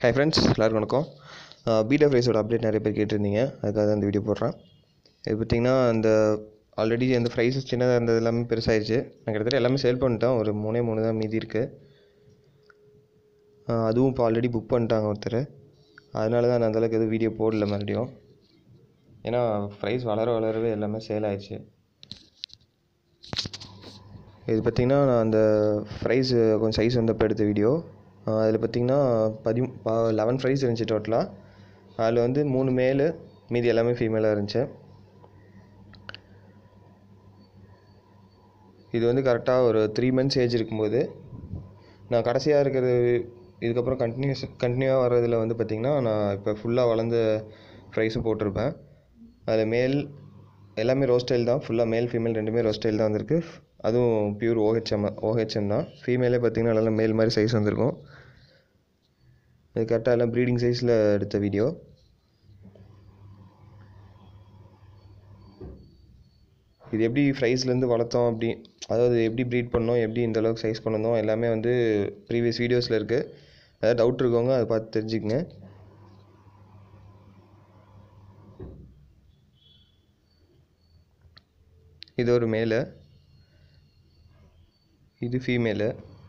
hi friends எல்லாருக்கும் வணக்கம் beta ஃபேஸோட update நிறைய பேர் கேட்டிருந்தீங்க அதுக்காக தான் இந்த வீடியோ போடுறேன் இது பார்த்திங்கன்னா அந்த ஆல்ரெடி அந்த ஃப்ரைஸ் சின்னதாக இருந்தது எல்லாமே பெருசாகிடுச்சு நான் கிட்டத்தட்ட எல்லாமே சேல் பண்ணிட்டேன் ஒரு மூணே மூணு தான் மீதி இருக்குது அதுவும் இப்போ ஆல்ரெடி புக் பண்ணிட்டாங்க ஒருத்தர் அதனால தான் நான் அந்தளவுக்கு எதுவும் வீடியோ போடல மறுபடியும் ஏன்னா ப்ரைஸ் வளர வளரவே எல்லாமே சேல் ஆயிடுச்சு இது பார்த்திங்கன்னா நான் அந்த ப்ரைஸ் கொஞ்சம் சைஸ் வந்தப்போ எடுத்த வீடியோ அதில் பார்த்திங்கன்னா பதி லெவன் ப்ரைஸ் இருந்துச்சு டோட்டலாக அதில் வந்து மூணு மேலு மீதி எல்லாமே ஃபீமேலாக இருந்துச்சு இது வந்து கரெக்டாக ஒரு த்ரீ மந்த்ஸ் ஏஜ் இருக்கும்போது நான் கடைசியாக இருக்கிறது இதுக்கப்புறம் கண்டினியூஸ் கண்டினியூவாக வர்றதில் வந்து பார்த்திங்கன்னா நான் இப்போ ஃபுல்லாக வளர்ந்த ப்ரைஸும் போட்டிருப்பேன் அதில் மேல் எல்லாமே ரோஸ்டைல் தான் ஃபுல்லாக மேல் ஃபீமேல் ரெண்டுமே ரோஸ்டைல் தான் வந்திருக்கு அதுவும் பியூர் ஓஹெச்எம் ஓஹெச்எம் தான் ஃபீமேலே பார்த்திங்கன்னா நல்லா மேல் மாதிரி சைஸ் வந்திருக்கும் இது கரெக்டாக எல்லாம் ப்ரீடிங் சைஸில் எடுத்த வீடியோ இது எப்படி ஃப்ரைஸ்லேருந்து வளர்த்தோம் அப்படி அதாவது எப்படி ப்ரீட் பண்ணோம் எப்படி இந்த அளவுக்கு சைஸ் கொண்டு வந்தோம் எல்லாமே வந்து ப்ரீவியஸ் வீடியோஸில் இருக்குது ஏதாவது டவுட் இருக்கவங்க அதை பார்த்து தெரிஞ்சுக்கங்க இது ஒரு மேலு இது ஃபீமேலு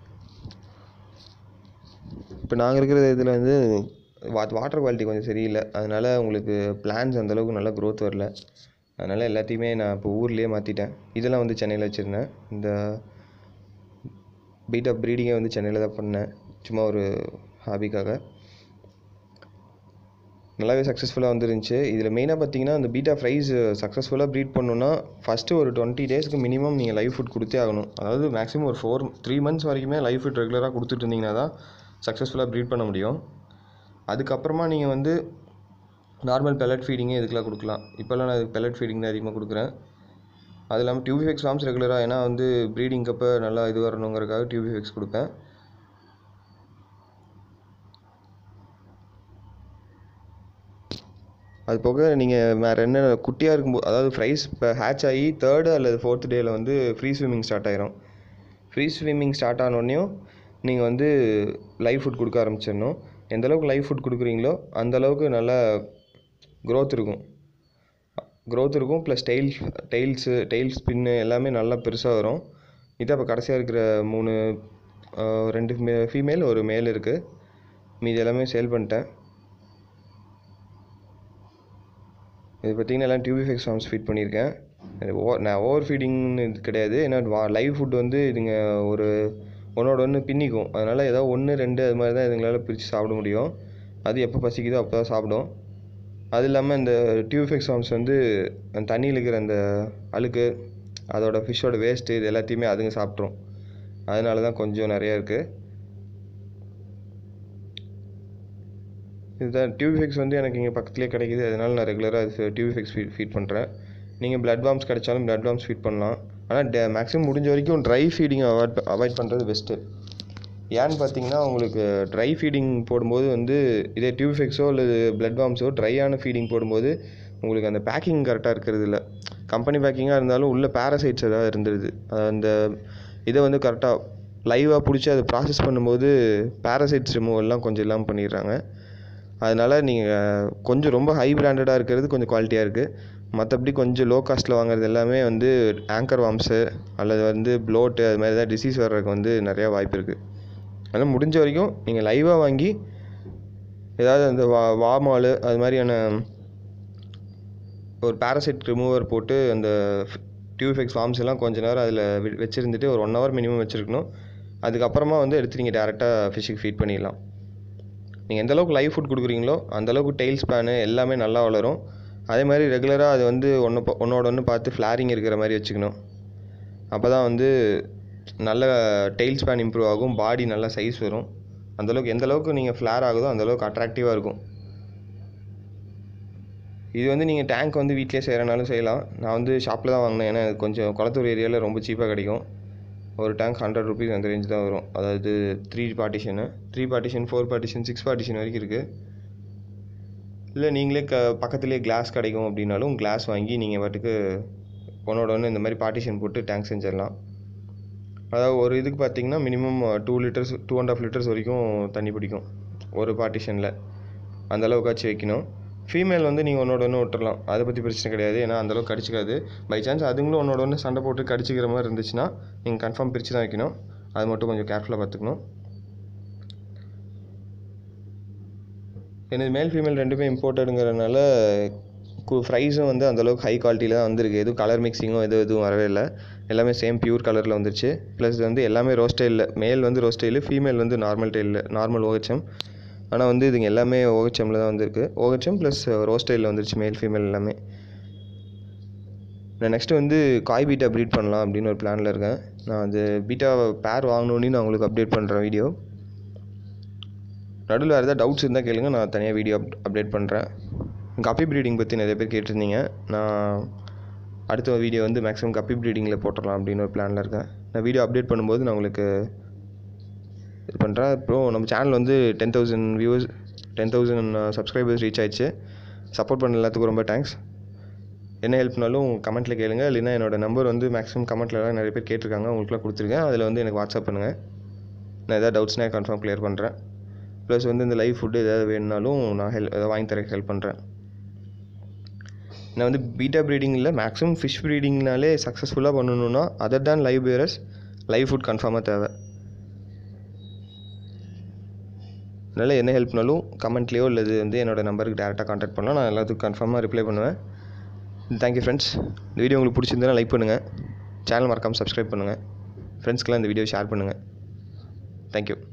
இப்போ நாங்கள் இருக்கிற இதில் வந்து வா வாட்டர் குவாலிட்டி கொஞ்சம் சரியில்லை அதனால் உங்களுக்கு பிளான்ஸ் அந்தளவுக்கு நல்லா க்ரோத் வரல அதனால் எல்லாத்தையுமே நான் இப்போ ஊர்லேயே மாற்றிட்டேன் இதெல்லாம் வந்து சென்னையில் வச்சுருந்தேன் இந்த பீட் ஆஃப் ப்ரீடிங்கை வந்து சென்னையில் தான் பண்ணேன் சும்மா ஒரு ஹாபிக்காக நல்லாவே சக்ஸஸ்ஃபுல்லாக வந்துருந்துச்சு இதில் மெயினாக பார்த்தீங்கன்னா அந்த பீட்டா ஃப்ரைஸ் சக்ஸஸ்ஃபுல்லாக ப்ரீட் பண்ணணுன்னா ஃபஸ்ட்டு ஒரு டுவெண்ட்டி டேஸ்க்கு மினிமம் நீங்கள் லைவ் ஃபுட் கொடுத்தே ஆகணும் அதாவது மேக்ஸிமம் ஒரு ஃபோர் த்ரீ மந்த்ஸ் வரைக்குமே லைவ் ஃபுட் ரெகுலராக கொடுத்துட்டு இருந்தீங்கன்னா தான் சக்ஸஸ்ஃபுல்லாக ப்ரீட் பண்ண முடியும் அதுக்கப்புறமா நீங்கள் வந்து நார்மல் பெல்லட் ஃபீடிங்கே இதுக்கெலாம் கொடுக்கலாம் இப்போல்லாம் நான் பெல்லட் ஃபீடிங் தான் அதிகமாக கொடுக்குறேன் அது இல்லாமல் டியூபிஃபெக்ஸ் ஃபார்ம்ஸ் ரெகுலராக ஏன்னா வந்து ப்ரீடிங்க்கப்போ நல்லா இது வரணுங்கிறதுக்காக டியூபிஃபெக்ஸ் கொடுப்பேன் அது போக நீங்கள் வேறு என்ன குட்டியாக இருக்கும்போது அதாவது ஃப்ரைஸ் இப்போ ஹேட்ச் ஆகி தேர்டு அல்லது ஃபோர்த் டேயில் வந்து ஃப்ரீ ஸ்விம்மிங் ஸ்டார்ட் ஆயிரும் ஃப்ரீ ஸ்விம்மிங் ஸ்டார்ட் ஆனோடனையும் நீங்கள் வந்து லைவ் ஃபுட் கொடுக்க ஆரம்பிச்சிடணும் எந்த அளவுக்கு லைவ் ஃபுட் கொடுக்குறீங்களோ அந்த அளவுக்கு நல்லா க்ரோத் இருக்கும் க்ரோத் இருக்கும் ப்ளஸ் டெய்ல் டெய்ல்ஸு டெய்ல் ஸ்பின்னு எல்லாமே நல்லா பெருசாக வரும் இதான் இப்போ கடைசியாக இருக்கிற மூணு ரெண்டு ஃபீமேல் ஒரு மேல் இருக்குது மீதி எல்லாமே சேல் பண்ணிட்டேன் இது பார்த்திங்கன்னா எல்லாம் டியூபிஃபெக்ஸ் ஃபார்ம்ஸ் ஃபீட் பண்ணியிருக்கேன் ஓ நான் ஓவர் ஃபீடிங்னு இது கிடையாது ஏன்னா வா லைவ் ஃபுட் வந்து இதுங்க ஒரு ஒன்றோட ஒன்று பின்னிக்கும் அதனால் ஏதோ ஒன்று ரெண்டு அது மாதிரி தான் இதுங்களால் பிரித்து சாப்பிட முடியும் அது எப்போ பசிக்குதோ அப்போ தான் சாப்பிடும் அது இல்லாமல் இந்த டியூபிஃபெக்ஸ் ஃபார்ம்ஸ் வந்து அந்த தண்ணியில் இருக்கிற அந்த அழுக்கு அதோட ஃபிஷ்ஷோட வேஸ்ட்டு இது எல்லாத்தையுமே அதுங்க சாப்பிட்ரும் அதனால தான் கொஞ்சம் நிறையா இருக்குது இதுதான் டியூபிஃபெக்ஸ் வந்து எனக்கு இங்கே பக்கத்துலேயே கிடைக்கிது அதனால் நான் ரெகுலராக அது டியூபிஃபெக்ஸ் ஃபீட் ஃபீட் பண்ணுறேன் நீங்கள் பிளட் பாம்ஸ் கிடைச்சாலும் பிளட் பாம்ஸ் ஃபீட் பண்ணலாம் ஆனால் டே மேக்ஸிமம் முடிஞ்ச வரைக்கும் ட்ரை ஃபீடிங் அவாய்ட் அவாய்ட் பண்ணுறது பெஸ்ட்டு ஏன்னு பார்த்தீங்கன்னா உங்களுக்கு ட்ரை ஃபீடிங் போடும்போது வந்து இதே டியூபிஃபெக்ஸோ அல்லது பிளட் பாம்ஸோ ட்ரையான ஃபீடிங் போடும்போது உங்களுக்கு அந்த பேக்கிங் கரெக்டாக இருக்கிறது இல்லை கம்பெனி பேக்கிங்காக இருந்தாலும் உள்ள பேரசைட்ஸ் ஏதாவது இருந்துருது அந்த இதை வந்து கரெக்டாக லைவாக பிடிச்சி அதை ப்ராசஸ் பண்ணும்போது பேரசைட்ஸ் ரிமூவல்லாம் கொஞ்சம் இல்லாமல் பண்ணிடுறாங்க அதனால் நீங்கள் கொஞ்சம் ரொம்ப ஹை பிராண்டடாக இருக்கிறது கொஞ்சம் குவாலிட்டியாக இருக்குது மற்றபடி கொஞ்சம் லோ காஸ்ட்டில் வாங்குறது எல்லாமே வந்து ஆங்கர் வாம்ஸு அல்லது வந்து ப்ளோட்டு அது மாதிரி ஏதாவது டிசீஸ் வர்றதுக்கு வந்து நிறையா வாய்ப்பு இருக்குது அதனால் முடிஞ்ச வரைக்கும் நீங்கள் லைவாக வாங்கி ஏதாவது அந்த வா வாமால் அது மாதிரியான ஒரு பேரசைட் ரிமூவர் போட்டு அந்த டியூஃபெக்ஸ் ஃபார்ம்ஸ் எல்லாம் கொஞ்ச நேரம் அதில் வச்சுருந்துட்டு ஒரு ஒன் ஹவர் மினிமம் வச்சுருக்கணும் அதுக்கப்புறமா வந்து எடுத்து நீங்கள் டேரெக்டாக ஃபிஷ்ஷுக்கு ஃபீட் பண்ணிடலாம் நீங்கள் எந்த அளவுக்கு லைவ் ஃபுட் கொடுக்குறீங்களோ அந்தளவுக்கு டெய்ல் ஸ்பேனு எல்லாமே நல்லா வளரும் அதே மாதிரி ரெகுலராக அது வந்து ஒன்று ஒன்றோட ஒன்று பார்த்து ஃப்ளாரிங் இருக்கிற மாதிரி வச்சுக்கணும் அப்போ தான் வந்து நல்ல டெய்ல் ஸ்பேன் இம்ப்ரூவ் ஆகும் பாடி நல்லா சைஸ் வரும் அந்தளவுக்கு எந்த அளவுக்கு நீங்கள் ஃப்ளார் ஆகுதோ அந்தளவுக்கு அட்ராக்டிவாக இருக்கும் இது வந்து நீங்கள் டேங்க் வந்து வீட்டிலே செய்கிறனாலும் செய்யலாம் நான் வந்து ஷாப்பில் தான் வாங்கினேன் ஏன்னா அது கொஞ்சம் குளத்தூர் ஏரியாவில் ரொம்ப சீப்பாக கிடைக்கும் ஒரு டேங்க் ஹண்ட்ரட் ருபீஸ் அந்த ரேஞ்ச் தான் வரும் அதாவது த்ரீ பார்ட்டிஷனு three partition four partition six partition வரைக்கும் இருக்குது இல்லை நீங்களே க பக்கத்துலேயே கிளாஸ் கிடைக்கும் அப்படின்னாலும் கிளாஸ் வாங்கி நீங்கள் பாட்டுக்கு ஒன்றோட ஒன்று இந்த மாதிரி பார்ட்டிஷன் போட்டு டேங்க் செஞ்சிடலாம் அதாவது ஒரு இதுக்கு பார்த்தீங்கன்னா minimum two litres two and half litres வரைக்கும் தண்ணி பிடிக்கும் ஒரு பார்ட்டிஷனில் அந்த அளவுக்காச்சும் வைக்கணும் ஃபீமேல் வந்து நீங்கள் ஒன்றோட ஒன்று விட்டுறலாம் அதை பற்றி பிரச்சனை கிடையாது ஏன்னா அந்தளவுக்கு கடிச்சிக்காது பை சான்ஸ் அதுங்களும் ஒன்றோட ஒன்று சண்டை போட்டு கடிச்சிக்கிற மாதிரி இருந்துச்சுன்னா நீங்கள் கன்ஃபார்ம் பிரித்து தான் வைக்கணும் அது மட்டும் கொஞ்சம் கேர்ஃபுல்லாக பார்த்துக்கணும் எனது மேல் ஃபீமேல் ரெண்டுமே இம்போர்ட்டடுங்கிறதுனால ப்ரைஸும் வந்து அந்தளவுக்கு ஹை குவாலிட்டியில் தான் வந்திருக்கு எதுவும் கலர் மிக்சிங்கும் எதுவும் எதுவும் வரவே இல்லை எல்லாமே சேம் பியூர் கலரில் வந்துருச்சு ப்ளஸ் வந்து எல்லாமே ரோஸ் ஸ்டைலில் மேல் வந்து ரோஸ் ஸ்டைலு ஃபீமேல் வந்து நார்மல் டெயிலில் நார்மல் ஓஹெச்எம் ஆனால் வந்து இதுங்க எல்லாமே ஓஹெச்எம்மில் தான் வந்திருக்கு ஓஹெச்எம் ப்ளஸ் ரோஸ் ஸ்டைலில் வந்துருச்சு மேல் ஃபீமேல் எல்லாமே நான் நெக்ஸ்ட்டு வந்து காய் பீட்டா ப்ரீட் பண்ணலாம் அப்படின்னு ஒரு பிளானில் இருக்கேன் நான் அது பீட்டா பேர் வாங்கணுன்னு நான் உங்களுக்கு அப்டேட் பண்ணுறேன் வீடியோ நடுவில் வேறு ஏதாவது டவுட்ஸ் இருந்தால் கேளுங்க நான் தனியாக வீடியோ அப் அப்டேட் பண்ணுறேன் கப்பி ப்ரீடிங் பற்றி நிறைய பேர் கேட்டிருந்தீங்க நான் அடுத்த வீடியோ வந்து மேக்ஸிமம் கப்பி ப்ரீடிங்கில் போட்டுடலாம் அப்படின்னு ஒரு பிளானில் இருக்கேன் நான் வீடியோ அப்டேட் பண்ணும்போது நான் உங்களுக்கு இது பண்ணுறேன் அப்புறம் நம்ம சேனல் வந்து ten thousand views ten thousand subscribers reach ஆயிடுச்சு சப்போர்ட் பண்ண எல்லாத்துக்கும் ரொம்ப தேங்க்ஸ் என்ன ஹெல்ப்னாலும் கமெண்ட்டில் கேளுங்க இல்லைன்னா என்னோட நம்பர் வந்து மேக்ஸிமம் கமெண்ட்லலாம் நிறைய பேர் கேட்டிருக்காங்க உங்களுக்குலாம் கொடுத்துருக்கேன் அதில் வந்து எனக்கு வாட்ஸ்அப் பண்ணுங்கள் நான் எதாவது டவுட்ஸ்னால் கன்ஃபார்ம் க்ளியர் பண்ணுறேன் ப்ளஸ் வந்து இந்த லைவ் ஃபுட்டு எதாவது வேணுனாலும் நான் ஹெல்ப் எதாவது வாங்கி தரக்கு ஹெல்ப் பண்ணுறேன் நான் வந்து பீட்டா ப்ரீடிங்கில் மேக்ஸிமம் ஃபிஷ் ப்ரீடிங்னாலே சக்ஸஸ்ஃபுல்லாக பண்ணணுன்னா other than live bearers live food கன்ஃபார்மாக தேவை அதனால் என்ன ஹெல்ப்னாலும் கமெண்ட்லேயோ இல்லை இது வந்து என்னோடய நம்பருக்கு டேரெக்டாக கான்டாக்ட் பண்ணலாம் நான் எல்லாத்துக்கும் கன்ஃபார்மாக ரிப்ளை பண்ணுவேன் தேங்க்யூ ஃப்ரெண்ட்ஸ் இந்த வீடியோ உங்களுக்கு பிடிச்சிருந்தா லைக் பண்ணுங்கள் சேனல் மறக்காமல் சப்ஸ்கிரைப் பண்ணுங்கள் ஃப்ரெண்ட்ஸ்க்கெலாம் இந்த வீடியோ ஷேர் பண்ணுங்கள் தேங்க்யூ